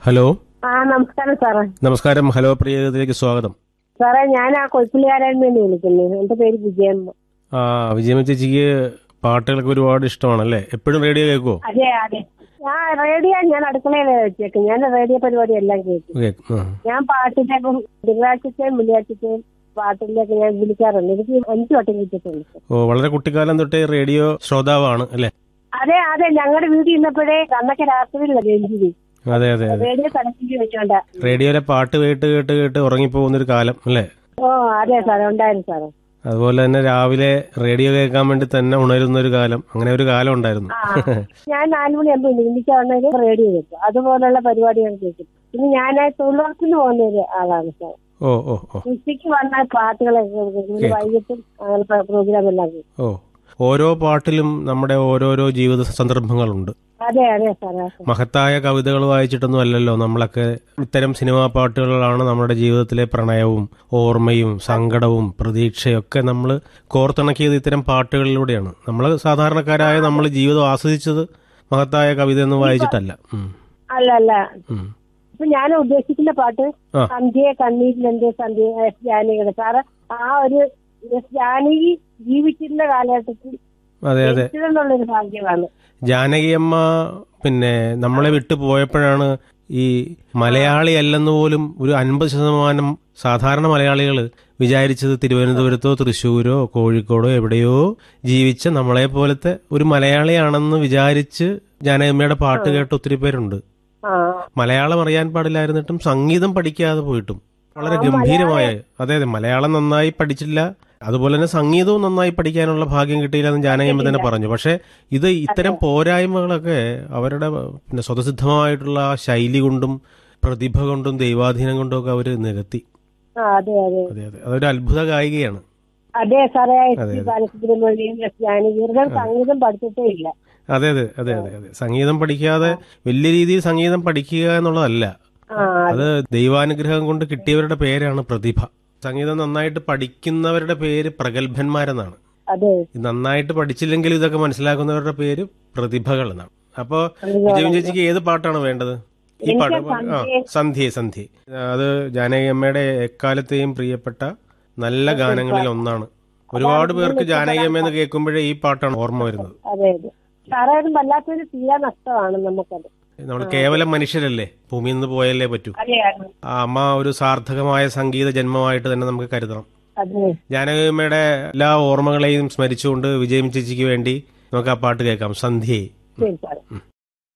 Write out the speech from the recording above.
Hello ആ നമസ്കാരം സാറേ നമസ്കാരം ഹലോ പ്രിയതിലേക്ക് സ്വാഗതം സാറേ ഞാൻ ആ കൊച്ചിലുകാരൻ വേണ്ടി വിളിക്കുന്നത് എന്റെ പേര് വിജയമ്മ ആ വിജയമ ചേച്ചിക്ക് പാട്ടുകളൊക്കെ ഒരുപാട് ഇഷ്ടമാണല്ലേ എപ്പോഴും റേഡിയോ കേൾക്കുമോ അതെ അതെ ഞാൻ റേഡിയോ ഞാൻ അടുക്കളയിൽ വെച്ചേക്കും ഞാൻ റേഡിയോ പരിപാടി എല്ലാം കേൾക്കും കേൾക്കും ആ. ഞാൻ പാട്ടിലേക്കും തിങ്കളാഴ്ചത്തെയും വെള്ളിയാഴ്ചത്തെയും പാട്ടിലേക്ക് ഞാൻ വിളിക്കാറുണ്ട് എനിക്ക് അഞ്ചു വട്ടം കിട്ടിയിട്ടുണ്ട് ഓ വളരെ കുട്ടിക്കാലം തൊട്ടേ റേഡിയോ ശ്രോതാവാണ് അല്ലേ അതെ അതെ ഞങ്ങളുടെ വീട്ടിൽ ഇന്നപ്പോഴേ അന്നൊക്കെ രാത്രിയിലല്ല രഞ്ജിനി അതെ അതെ അതെ റേഡിയോ കണക്ട് വെച്ചോണ്ടാ റേഡിയോയിലെ പാട്ട് കേട്ട് കേട്ട് കേട്ട് ഉറങ്ങിപ്പോകുന്നൊരു കാലം അല്ലേ ഓ അതെ സാറേ ഉണ്ടായിരുന്നു സാറേ അതുപോലെ തന്നെ രാവിലെ റേഡിയോ കേൾക്കാൻ വേണ്ടി തന്നെ ഉണരുന്ന ഒരു കാലം അങ്ങനെ ഒരു കാലം ഉണ്ടായിരുന്നു ആ ഞാൻ നാലുമണിയാകുമ്പോൾ എനിക്കാണെങ്കിൽ റേഡിയോ കേൾക്കും അതുപോലുള്ള പരിപാടികൾ കേൾക്കും പിന്നെ ഞാൻ തൊഴിലുറപ്പിന് പോകുന്ന ഒരു ആളാണ് സാർ ഓ ഓ ഓ ഉച്ചയ്ക്ക് വന്ന പാട്ടുകളൊക്കെ കേൾക്കും പിന്നെ വൈകിട്ടും അങ്ങനെ പ്രോഗ്രാം എല്ലാം കേൾക്കും ഓ ഓരോ പാട്ടിലും നമ്മുടെ ഓരോരോ ജീവിത സന്ദർഭങ്ങളുണ്ട് അതെ അതെ സാറേ മഹത്തായ കവിതകൾ വായിച്ചിട്ടൊന്നും അല്ലല്ലോ നമ്മളൊക്കെ ഇത്തരം സിനിമാ പാട്ടുകളാണ് നമ്മുടെ ജീവിതത്തിലെ പ്രണയവും ഓർമ്മയും സങ്കടവും പ്രതീക്ഷയും ഒക്കെ നമ്മൾ കോർത്തിണക്കിയത് ഇത്തരം പാട്ടുകളിലൂടെയാണ് നമ്മൾ സാധാരണക്കാരായ നമ്മൾ ജീവിതം ആസ്വദിച്ചത് മഹത്തായ കവിത ഒന്നും വായിച്ചിട്ടല്ല ഉം. അല്ല അല്ല ഉം. ഇപ്പൊ ഞാൻ ഉദ്ദേശിക്കുന്ന പാട്ട് ആ. സന്ധ്യയെ കണ്ണീരിലെന്റെ സന്ധ്യ എസ് ജാനകിയുടെ സാറ് ആ ഒരു എസ് ജാനകി ജീവിച്ചിരുന്ന കാലഘട്ടത്തിൽ അതെ അതെ എന്നുള്ളൊരു ഭാഗ്യമാണ് ജാനകിയമ്മ പിന്നെ നമ്മളെ വിട്ടു പോയപ്പോഴാണ് ഈ മലയാളി അല്ലെന്ന് പോലും ഒരു അൻപത് ശതമാനം സാധാരണ മലയാളികൾ വിചാരിച്ചത് തിരുവനന്തപുരത്തോ തൃശ്ശൂരോ കോഴിക്കോടോ എവിടെയോ ജീവിച്ച നമ്മളെ പോലത്തെ ഒരു മലയാളിയാണെന്ന് വിചാരിച്ച് ജാനകിയമ്മയുടെ പാട്ട് കേട്ട ഒത്തിരി പേരുണ്ട് ആ മലയാളം അറിയാൻ പാടില്ലായിരുന്നിട്ടും സംഗീതം പഠിക്കാതെ പോയിട്ടും വളരെ ഗംഭീരമായ അതെ അതെ മലയാളം നന്നായി പഠിച്ചില്ല അതുപോലെ തന്നെ സംഗീതവും നന്നായി പഠിക്കാനുള്ള ഭാഗ്യം കിട്ടിയില്ലെന്ന് ജാനകിയമ്മ തന്നെ പറഞ്ഞു പക്ഷെ ഇത് ഇത്തരം പോരായ്മകളൊക്കെ അവരുടെ പിന്നെ സ്വതസിദ്ധമായിട്ടുള്ള ആ ശൈലി കൊണ്ടും പ്രതിഭ കൊണ്ടും ദൈവാധീനം കൊണ്ടും ഒക്കെ അവർ നികത്തി ആ അതെ അതെ അതെ അതെ അതൊരു അത്ഭുത ഗായികയാണ് അതെ സാറേ S P Balasubrahmanyam S Janaki ഇവരുടെ സംഗീതം പഠിച്ചിട്ടേ ഇല്ല അതെ അതെ അതെ അതെ അതെ സംഗീതം പഠിക്കാതെ വലിയ രീതിയിൽ സംഗീതം പഠിക്കുക എന്നുള്ളതല്ല ആ അത് ദൈവാനുഗ്രഹം കൊണ്ട് കിട്ടിയവരുടെ പേരാണ് പ്രതിഭ സംഗീതം നന്നായിട്ട് പഠിക്കുന്നവരുടെ പേര് പ്രഗത്ഭന്മാരെന്നാണ് അതെ ഇത് നന്നായിട്ട് പഠിച്ചില്ലെങ്കിൽ ഇതൊക്കെ മനസ്സിലാക്കുന്നവരുടെ പേര് പ്രതിഭകൾ എന്നാണ് അപ്പോ വിജയൻ ചേച്ചിക്ക് ഏത് പാട്ടാണ് വേണ്ടത് ഈ പാട്ട് ആ സന്ധ്യ സന്ധ്യ അത് ജാനകി അമ്മയുടെ എക്കാലത്തെയും പ്രിയപ്പെട്ട നല്ല ഗാനങ്ങളിൽ ഒന്നാണ് ഒരുപാട് പേർക്ക് ജാനകി അമ്മയെന്ന് കേൾക്കുമ്പോഴേ ഈ പാട്ടാണ് ഓർമ്മ വരുന്നത് അതെ അതെ സാറേ അത് വല്ലാത്തൊരു തീരാ നഷ്ടമാണ് നമുക്കത് നമ്മൾ കേവലം മനുഷ്യരല്ലേ ഭൂമിയിൽ നിന്ന് പോയല്ലേ പറ്റൂ അതെ അതെ ആ അമ്മ ഒരു സാർത്ഥകമായ സംഗീത ജന്മമായിട്ട് തന്നെ നമുക്ക് കരുതണം അതെ ജാനകിയമ്മയുടെ എല്ലാ ഓർമ്മകളെയും സ്മരിച്ചുകൊണ്ട് വിജയം ചേച്ചിക്ക് വേണ്ടി നമുക്ക് ആ പാട്ട് കേൾക്കാം സന്ധ്യയെ ശരി സാറേ